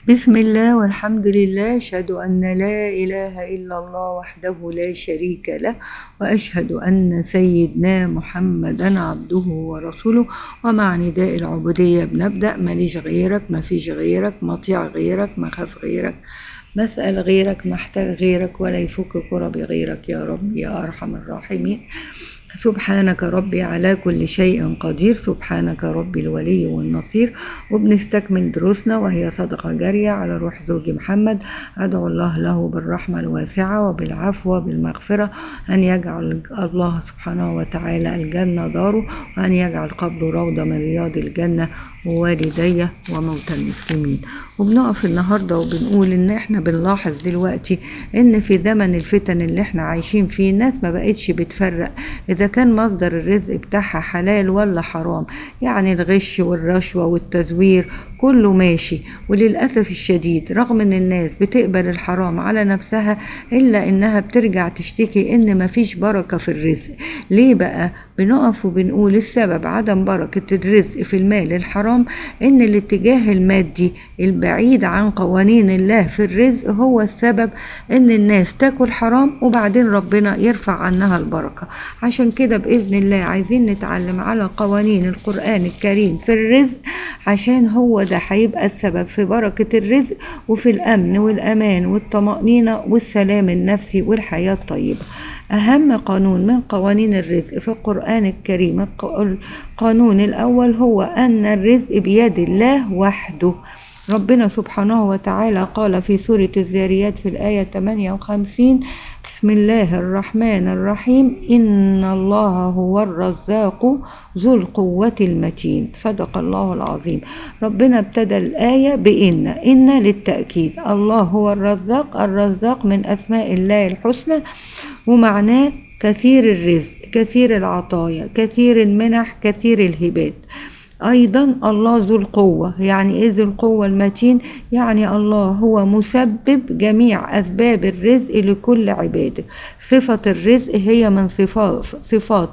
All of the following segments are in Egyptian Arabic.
بسم الله والحمد لله أشهد أن لا إله إلا الله وحده لا شريك له وأشهد أن سيدنا محمدا عبده ورسوله ومع نداء العبودية بنبدأ ماليش غيرك ما فيش غيرك مطيع غيرك ما خاف غيرك مسأل غيرك محتاج غيرك ولا يفك كرب غيرك يا رب يا أرحم الراحمين سبحانك ربي على كل شيء قدير سبحانك ربي الولي والنصير وبنستكمل دروسنا وهي صدقة جارية على روح زوج محمد أدعو الله له بالرحمة الواسعة وبالعفو وبالمغفرة أن يجعل الله سبحانه وتعالى الجنة داره وأن يجعل قبره روضة من رياض الجنة ووالدي وموتى المسلمين وبنقف النهارده وبنقول ان احنا بنلاحظ دلوقتي ان في زمن الفتن اللي احنا عايشين فيه الناس ما بقتش بتفرق اذا كان مصدر الرزق بتاعها حلال ولا حرام يعني الغش والرشوة والتزوير كله ماشي وللأسف الشديد رغم ان الناس بتقبل الحرام على نفسها الا انها بترجع تشتكي ان مفيش بركة في الرزق ليه بقى بنقف وبنقول السبب عدم بركة الرزق في المال الحرام ان الاتجاه المادي البعيد عن قوانين الله في الرزق هو السبب ان الناس تاكل حرام وبعدين ربنا يرفع عنها البركة عشان كده بإذن الله عايزين نتعلم على قوانين القرآن الكريم في الرزق عشان هو ده هيبقى السبب في بركة الرزق وفي الأمن والأمان والطمأنينة والسلام النفسي والحياة الطيبة أهم قانون من قوانين الرزق في القرآن الكريم القانون الأول هو أن الرزق بيد الله وحده ربنا سبحانه وتعالى قال في سورة الذاريات في الآية 58 بسم الله الرحمن الرحيم إن الله هو الرزاق ذو القوة المتين صدق الله العظيم ربنا ابتدى الآية بإن إن للتأكيد الله هو الرزاق الرزاق من أسماء الله الحسنى ومعناه كثير الرزق كثير العطايا كثير المنح كثير الهبات أيضا الله ذو القوة يعني إيه ذو القوة المتين يعني الله هو مسبب جميع أسباب الرزق لكل عباده صفة الرزق هي من صفات, صفات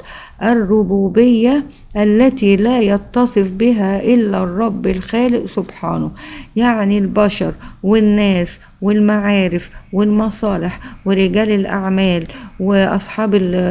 الربوبية التي لا يتصف بها إلا الرب الخالق سبحانه يعني البشر والناس والمعارف والمصالح ورجال الأعمال وأصحاب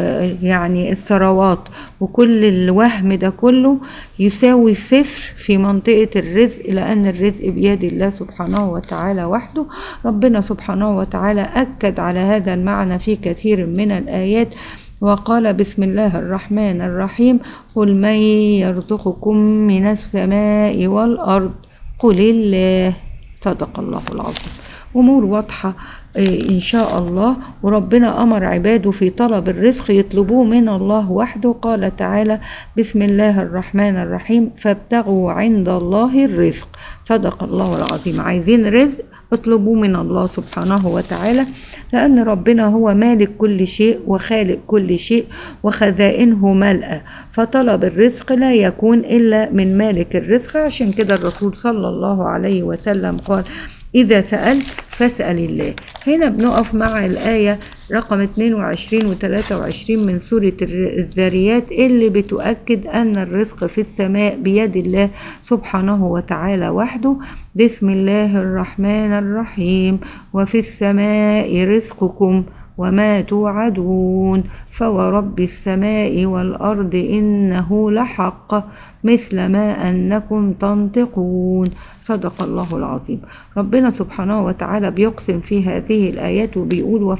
يعني الثروات وكل الوهم ده كله يساوي صفر في منطقة الرزق لأن الرزق بيد الله سبحانه وتعالى وحده ربنا سبحانه وتعالى أكد على هذا المعنى في كثير من الآيات وقال بسم الله الرحمن الرحيم قل من يرزقكم من السماء والأرض قل الله صدق الله العظيم أمور واضحة إن شاء الله وربنا أمر عباده في طلب الرزق يطلبوه من الله وحده قال تعالى بسم الله الرحمن الرحيم فابتغوا عند الله الرزق صدق الله العظيم عايزين رزق اطلبوا من الله سبحانه وتعالى لأن ربنا هو مالك كل شيء وخالق كل شيء وخزائنه ملأة فطلب الرزق لا يكون إلا من مالك الرزق عشان كده الرسول صلى الله عليه وسلم قال إذا سألت فاسأل الله هنا بنقف مع الآية رقم 22 و 23 من سورة الذاريات اللي بتؤكد أن الرزق في السماء بيد الله سبحانه وتعالى وحده بسم الله الرحمن الرحيم وفي السماء رزقكم وما توعدون فورب السماء والأرض إنه لحق مثل ما أنكم تنطقون صدق الله العظيم ربنا سبحانه وتعالى بيقسم في هذه الآيات وبيقول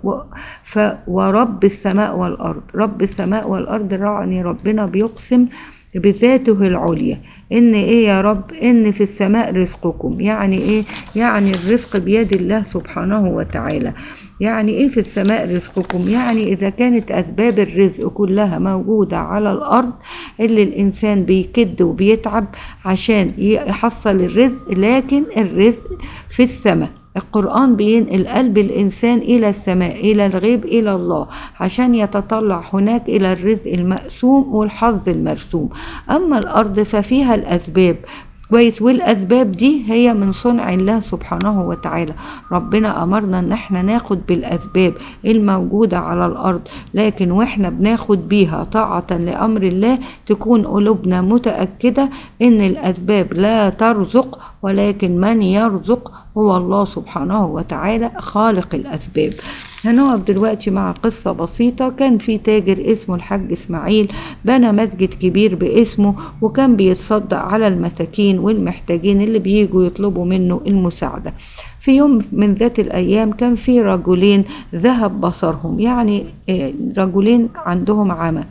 ف ورب السماء والأرض رب السماء والأرض يعني ربنا بيقسم بذاته العليا ان ايه يا رب ان في السماء رزقكم يعني ايه يعني الرزق بيد الله سبحانه وتعالى يعني ايه في السماء رزقكم يعني اذا كانت اسباب الرزق كلها موجودة على الارض اللي الانسان بيكد وبيتعب عشان يحصل الرزق لكن الرزق في السماء القرآن بينقل قلب الإنسان إلى السماء إلى الغيب إلى الله عشان يتطلع هناك إلى الرزق المقسوم والحظ المرسوم أما الأرض ففيها الأسباب كويس والاسباب دي هي من صنع الله سبحانه وتعالى ربنا امرنا ان احنا ناخد بالاسباب الموجوده على الارض لكن واحنا بناخد بيها طاعه لامر الله تكون قلوبنا متاكده ان الاسباب لا ترزق ولكن من يرزق هو الله سبحانه وتعالى خالق الاسباب هنقف دلوقتي مع قصة بسيطة كان في تاجر اسمه الحاج اسماعيل بنى مسجد كبير باسمه وكان بيتصدق على المساكين والمحتاجين اللي بيجوا يطلبوا منه المساعدة في يوم من ذات الأيام كان في رجلين ذهب بصرهم يعني رجلين عندهم عمى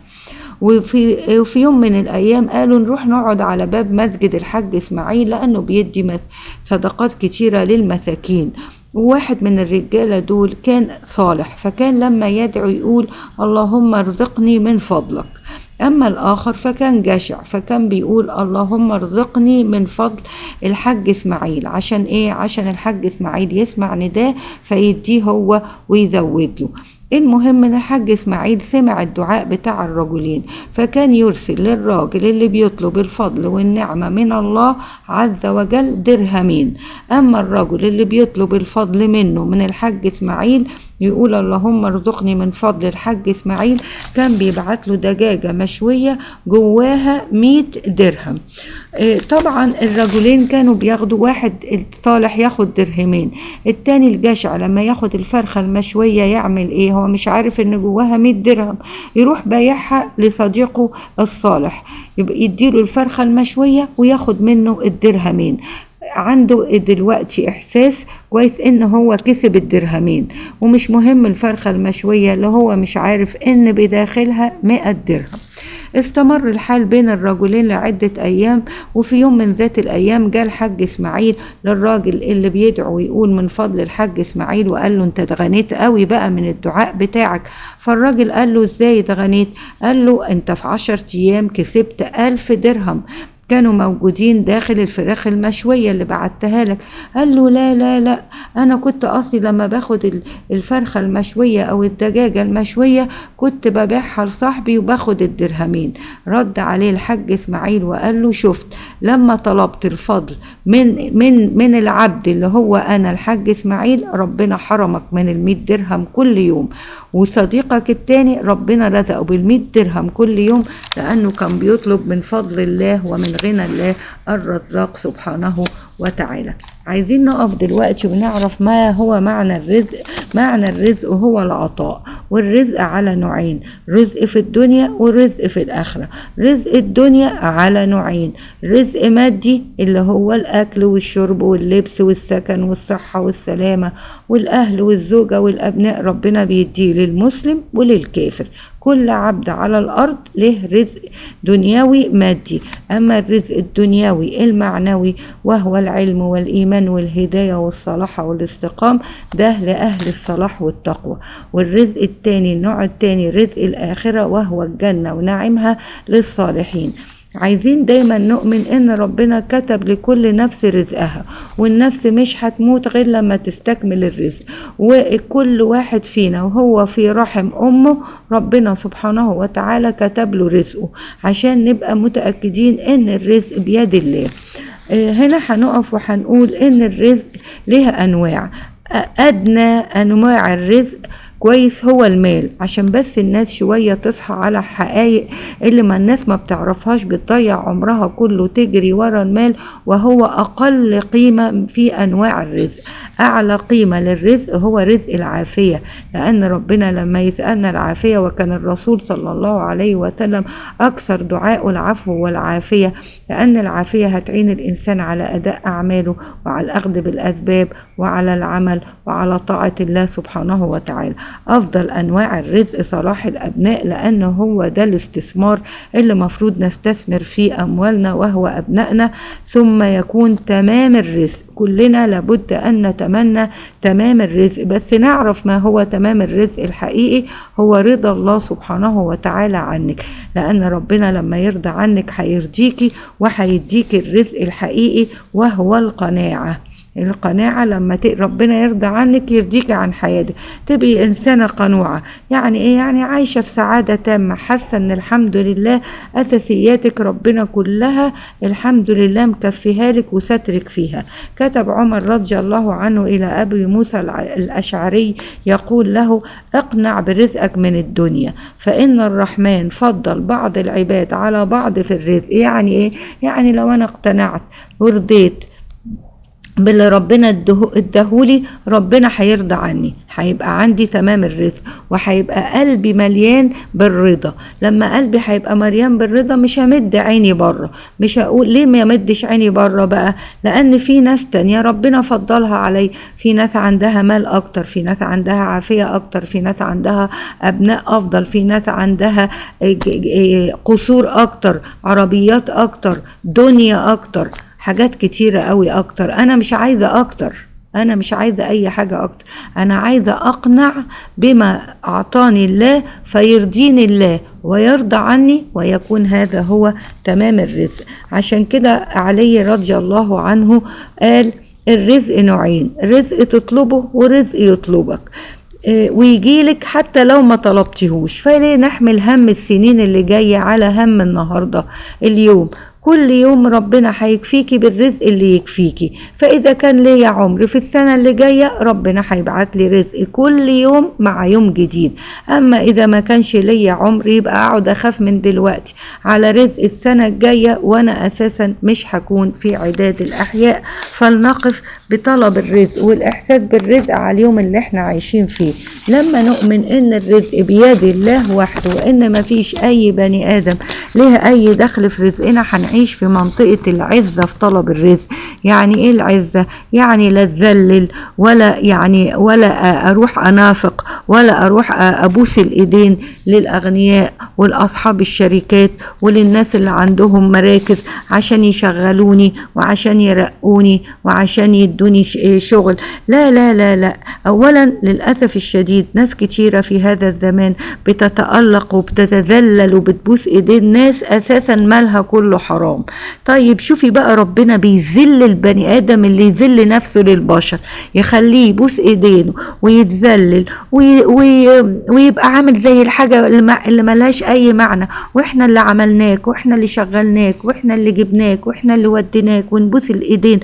وفي وفي يوم من الايام قالوا نروح نقعد على باب مسجد الحاج اسماعيل لانه بيدي صدقات كتيره للمساكين وواحد من الرجالة دول كان صالح فكان لما يدعو يقول اللهم ارزقني من فضلك أما الآخر فكان جشع فكان بيقول اللهم ارزقني من فضل الحاج إسماعيل عشان إيه عشان الحاج إسماعيل يسمع نداه فيديه هو ويزود له المهم ان الحاج اسماعيل سمع الدعاء بتاع الرجلين فكان يرسل للراجل اللي بيطلب الفضل والنعمة من الله عز وجل درهمين اما الرجل اللي بيطلب الفضل منه من الحاج اسماعيل يقول اللهم ارزقني من فضل الحاج اسماعيل كان بيبعت له دجاجة مشوية جواها 100 درهم طبعا الرجلين كانوا بياخدوا واحد الصالح ياخد درهمين التاني الجشع لما ياخد الفرخة المشوية يعمل ايه هو مش عارف ان جواها 100 درهم يروح بايعها لصديقه الصالح يبقى يديله الفرخة المشوية وياخد منه الدرهمين عنده دلوقتي احساس كويس ان هو كسب الدرهمين ومش مهم الفرخة المشوية اللي هو مش عارف ان بداخلها 100 درهم استمر الحال بين الرجلين لعدة أيام وفي يوم من ذات الأيام جاء الحاج إسماعيل للراجل اللي بيدعو ويقول من فضل الحاج إسماعيل وقال له أنت اتغنيت قوي بقى من الدعاء بتاعك فالراجل قال له إزاي اتغنيت قال له أنت في عشر أيام كسبت ألف درهم كانوا موجودين داخل الفراخ المشوية اللي بعتها لك قال له لا لا لا أنا كنت أصلي لما باخد الفرخة المشوية أو الدجاجة المشوية كنت ببيعها لصاحبي وباخد الدرهمين رد عليه الحاج إسماعيل وقال له شفت لما طلبت الفضل من من من العبد اللي هو أنا الحاج إسماعيل ربنا حرمك من المية درهم كل يوم وصديقك التاني ربنا رزقه بالمية درهم كل يوم لأنه كان بيطلب من فضل الله ومن غنى الله الرزاق سبحانه وتعالى عايزين نقف دلوقتي ونعرف ما هو معنى الرزق معنى الرزق هو العطاء والرزق على نوعين رزق في الدنيا ورزق في الآخرة رزق الدنيا على نوعين رزق مادي اللي هو الأكل والشرب واللبس والسكن والصحة والسلامة والأهل والزوجة والأبناء ربنا بيديه للمسلم وللكافر كل عبد على الأرض له رزق دنيوي مادي أما الرزق الدنيوي المعنوي وهو العلم والإيمان والهداية والصلاح والاستقام ده لأهل الصلاح والتقوى والرزق التاني النوع التاني رزق الآخرة وهو الجنة ونعمها للصالحين عايزين دايما نؤمن ان ربنا كتب لكل نفس رزقها والنفس مش هتموت غير لما تستكمل الرزق وكل واحد فينا وهو في رحم امه ربنا سبحانه وتعالى كتب له رزقه عشان نبقى متأكدين ان الرزق بيد الله هنا هنقف وهنقول ان الرزق لها انواع ادنى انواع الرزق كويس هو المال عشان بس الناس شوية تصحى على حقائق اللي ما الناس ما بتعرفهاش بتضيع عمرها كله تجري ورا المال وهو أقل قيمة في أنواع الرزق أعلى قيمة للرزق هو رزق العافية لأن ربنا لما يسألنا العافية وكان الرسول صلى الله عليه وسلم أكثر دعاء العفو والعافية لأن العافية هتعين الإنسان على أداء أعماله وعلى الأخذ بالأسباب وعلى العمل وعلى طاعة الله سبحانه وتعالى أفضل أنواع الرزق صلاح الأبناء لأنه هو ده الاستثمار اللي مفروض نستثمر فيه أموالنا وهو أبنائنا ثم يكون تمام الرزق كلنا لابد أن نتمنى تمام الرزق بس نعرف ما هو تمام الرزق الحقيقي هو رضا الله سبحانه وتعالى عنك لأن ربنا لما يرضى عنك هيرضيكي وهيديك الرزق الحقيقي وهو القناعة القناعة لما ت- ربنا يرضى عنك يرضيك عن حياتك تبقي إنسانة قنوعة يعني إيه يعني عايشة في سعادة تامة حاسة إن الحمد لله أساسياتك ربنا كلها الحمد لله مكفيها لك وسترك فيها كتب عمر رضي الله عنه إلى أبي موسى الع- الأشعري يقول له اقنع برزقك من الدنيا فإن الرحمن فضل بعض العباد على بعض في الرزق يعني إيه يعني لو أنا اقتنعت ورضيت باللي ربنا ادهو- اداهولي ربنا هيرضى عني هيبقى عندي تمام الرزق وهيبقى قلبي مليان بالرضا لما قلبي هيبقى مليان بالرضا مش همد عيني بره مش هقول ليه ما يمدش عيني بره بقى لان في ناس تانية ربنا فضلها علي في ناس عندها مال اكتر في ناس عندها عافية اكتر في ناس عندها ابناء افضل في ناس عندها ج- ج- قصور اكتر عربيات اكتر دنيا اكتر حاجات كتيرة قوي اكتر انا مش عايزة اكتر انا مش عايزة اي حاجة اكتر انا عايزة اقنع بما اعطاني الله فيرضيني الله ويرضى عني ويكون هذا هو تمام الرزق عشان كده علي رضي الله عنه قال الرزق نوعين رزق تطلبه ورزق يطلبك إيه، ويجيلك حتى لو ما طلبتهوش فليه نحمل هم السنين اللي جاية على هم النهاردة اليوم كل يوم ربنا هيكفيكي بالرزق اللي يكفيكي فإذا كان ليا عمر في السنة اللي جاية ربنا هيبعت لي رزق كل يوم مع يوم جديد أما إذا ما كانش ليا عمر يبقى أقعد أخاف من دلوقتي على رزق السنة الجاية وأنا أساسا مش هكون في عداد الأحياء فلنقف بطلب الرزق والإحساس بالرزق على اليوم اللي احنا عايشين فيه لما نؤمن إن الرزق بيد الله وحده وإن مفيش أي بني آدم له أي دخل في رزقنا هنعيش في منطقة العزة في طلب الرزق يعني إيه العزة؟ يعني لا تذلل ولا يعني ولا أروح أنافق ولا أروح أبوس الإيدين للأغنياء والأصحاب الشركات وللناس اللي عندهم مراكز عشان يشغلوني وعشان يرقوني وعشان يدوني ش- شغل لا لا لا لا أولا للأسف الشديد ناس كتيرة في هذا الزمان بتتألق وبتتذلل وبتبوس إيدين ناس أساسا مالها كله حرام طيب شوفي بقى ربنا بيذل البني آدم اللي يذل نفسه للبشر يخليه يبوس إيدينه ويتذلل وي وي ويبقى عامل زي الحاجة اللي ما- اللي ملهاش أي معنى وإحنا اللي عملناك وإحنا اللي شغلناك وإحنا اللي جبناك وإحنا اللي وديناك ونبوس الإيدين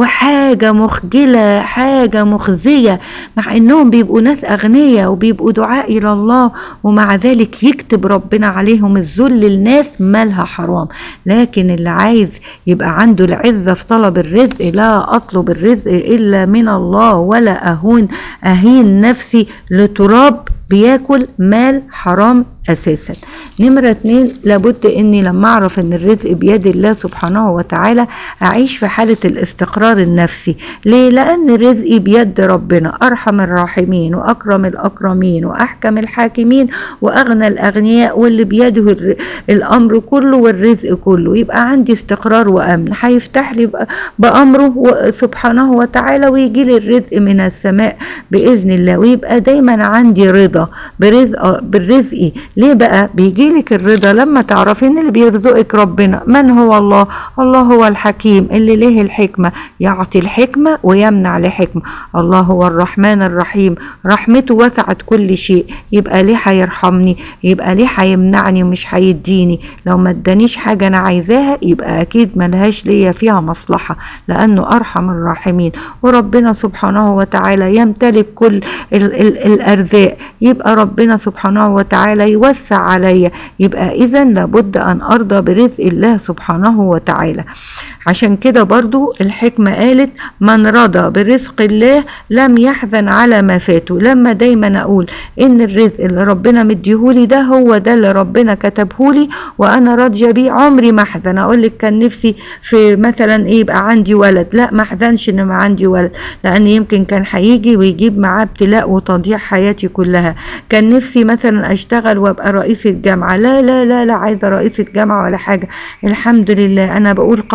وحاجة مخجلة حاجة مخزية مع إنهم بيبقوا ناس أغنياء وبيبقوا دعاء إلى الله ومع ذلك يكتب ربنا عليهم الذل لناس مالها حرام لكن اللي عايز يبقى عنده العزة في طلب الرزق لا أطلب الرزق إلا من الله ولا أهون أهين نفسي لتراب بياكل مال حرام اساسا نمرة اتنين لابد اني لما اعرف ان الرزق بيد الله سبحانه وتعالى اعيش في حالة الاستقرار النفسي ليه لان رزقي بيد ربنا ارحم الراحمين واكرم الاكرمين واحكم الحاكمين واغنى الاغنياء واللي بيده الر- الامر كله والرزق كله يبقى عندي استقرار وامن هيفتح لي بأ- بامره و- سبحانه وتعالى ويجي لي الرزق من السماء باذن الله ويبقى دايما عندي رضا برزق بالرزق ليه بقى بيجي لك الرضا لما تعرفي ان اللي بيرزقك ربنا من هو الله الله هو الحكيم اللي له الحكمة يعطي الحكمة ويمنع لحكمة الله هو الرحمن الرحيم رحمته وسعت كل شيء يبقى ليه هيرحمني يبقى ليه هيمنعني ومش هيديني لو ما ادانيش حاجة انا عايزاها يبقى اكيد ملهاش ليا فيها مصلحة لانه ارحم الراحمين وربنا سبحانه وتعالى يمتلك كل ال ال الارزاق يبقى ربنا سبحانه وتعالى يوسع عليا يبقى اذا لابد ان ارضى برزق الله سبحانه وتعالى عشان كده برضو الحكمة قالت من رضى برزق الله لم يحزن على ما فاته لما دايما اقول ان الرزق اللي ربنا مديهولي ده هو ده اللي ربنا كتبهولي وانا راضية بيه عمري ما احزن اقول لك كان نفسي في مثلا ايه يبقى عندي ولد لا ما احزنش ان ما عندي ولد لان يمكن كان هيجي ويجيب معاه ابتلاء وتضييع حياتي كلها كان نفسي مثلا اشتغل وابقى رئيس الجامعة لا لا لا لا عايزة رئيس الجامعة ولا حاجة الحمد لله انا بقول قال الله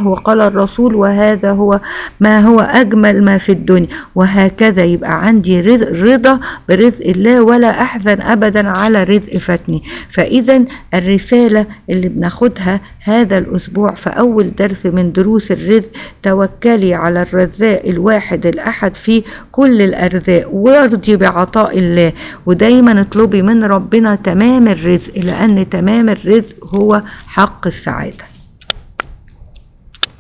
الله وقال الرسول وهذا هو ما هو أجمل ما في الدنيا وهكذا يبقى عندي رضا برزق الله ولا أحزن أبدا على رزق فاتني فإذا الرسالة اللي بناخدها هذا الأسبوع في أول درس من دروس الرزق توكلي على الرزاق الواحد الأحد في كل الأرزاق وارضي بعطاء الله ودايما اطلبي من ربنا تمام الرزق لأن تمام الرزق هو حق السعادة